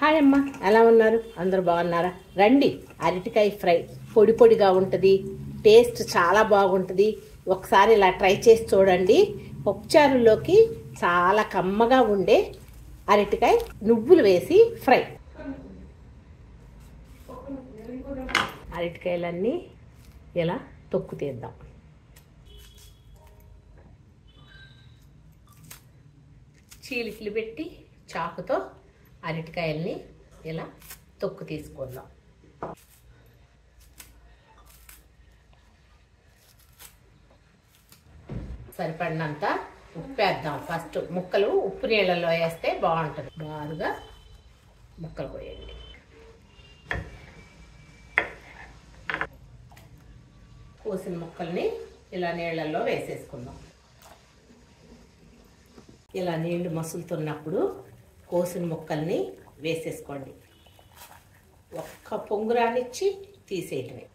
hi అమ్మ ఎలా ఉన్నారు అందరూ బాగున్నారా రండి అరటికాయ ఫ్రై పొడి పొడిగా ఉంటుంది టేస్ట్ చాలా బాగుంటుంది ఒకసారి ఇలా ట్రై చేసి చూడండి పప్పుచారులోకి చాలా కమ్మగా ఉండే అరటికాయ నువ్వులు వేసి ఫ్రై అరటికాయలన్నీ ఇలా తొక్కు తీద్దాం చీలికలు పెట్టి చాకుతో అరటికాయల్ని ఇలా తొక్కు తీసుకుందాం సరిపడినంత ఉప్పు వేద్దాం ఫస్ట్ ముక్కలు ఉప్పు నీళ్ళలో వేస్తే బాగుంటుంది బాగా ముక్కలు పోయండి కోసిన ముక్కల్ని ఇలా నీళ్ళల్లో వేసేసుకుందాం ఇలా నీళ్లు మసులుతున్నప్పుడు కోసిన ముక్కల్ని వేసేసుకోండి ఒక్క పొంగురానిచ్చి తీసేయటమే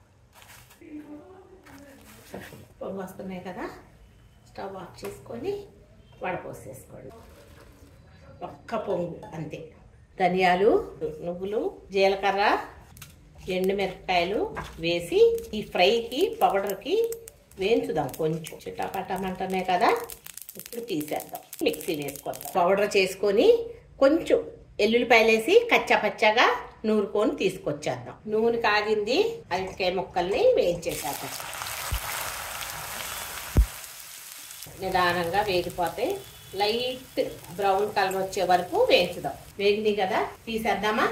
పొంగు వస్తున్నాయి కదా స్టవ్ ఆఫ్ చేసుకొని వడపోసేసుకోండి ఒక్క పొంగు అంతే ధనియాలు నువ్వులు జీలకర్ర ఎండుమిరపకాయలు వేసి ఈ ఫ్రైకి పౌడర్కి వేయించుదాం కొంచెం చిటాపటామంటనే కదా ఇప్పుడు తీసేద్దాం మిక్సీ వేసుకొద్దాం పౌడర్ చేసుకొని కొంచెం ఎల్లుల్లిపాయలు వేసి కచ్చా పచ్చగా నూరుకొని తీసుకొచ్చేద్దాం నూనె కాగింది అరటికాయ ముక్కల్ని వేయించేసేద్దాం నిదానంగా వేగిపోతే లైట్ బ్రౌన్ కలర్ వచ్చే వరకు వేయించుదాం వేగింది కదా తీసేద్దామా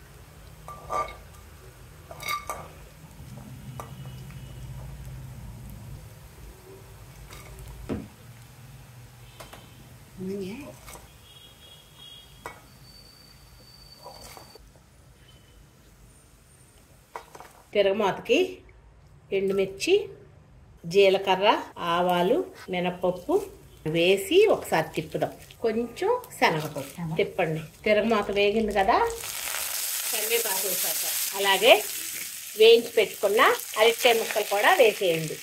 తిరగమాతకి ఎండుమిర్చి జీలకర్ర ఆవాలు మినపప్పు వేసి ఒకసారి తిప్పుదాం కొంచెం శనగపప్పు తిప్పండి తిరగమాత వేగింది కదా కరివేపాకు వేసేద్దాం అలాగే వేయించి పెట్టుకున్న అరటికాయ ముక్కలు కూడా వేసేయండి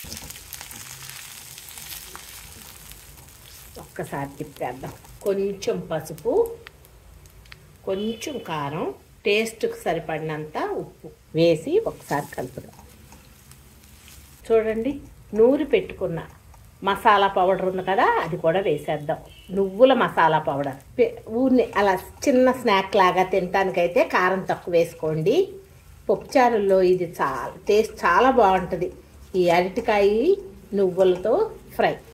ఒక్కసారి తిప్పేద్దాం కొంచెం పసుపు కొంచెం కారం టేస్ట్కి సరిపడినంత ఉప్పు వేసి ఒకసారి కలుపుదాం చూడండి నూరి పెట్టుకున్న మసాలా పౌడర్ ఉంది కదా అది కూడా వేసేద్దాం నువ్వుల మసాలా పౌడర్ పె- ఊరిని అలా చిన్న స్నాక్ లాగా తినటానికైతే కారం తక్కువ వేసుకోండి పప్పుచారుల్లో ఇది చాలా టేస్ట్ చాలా బాగుంటుంది ఈ అరటికాయ నువ్వులతో ఫ్రై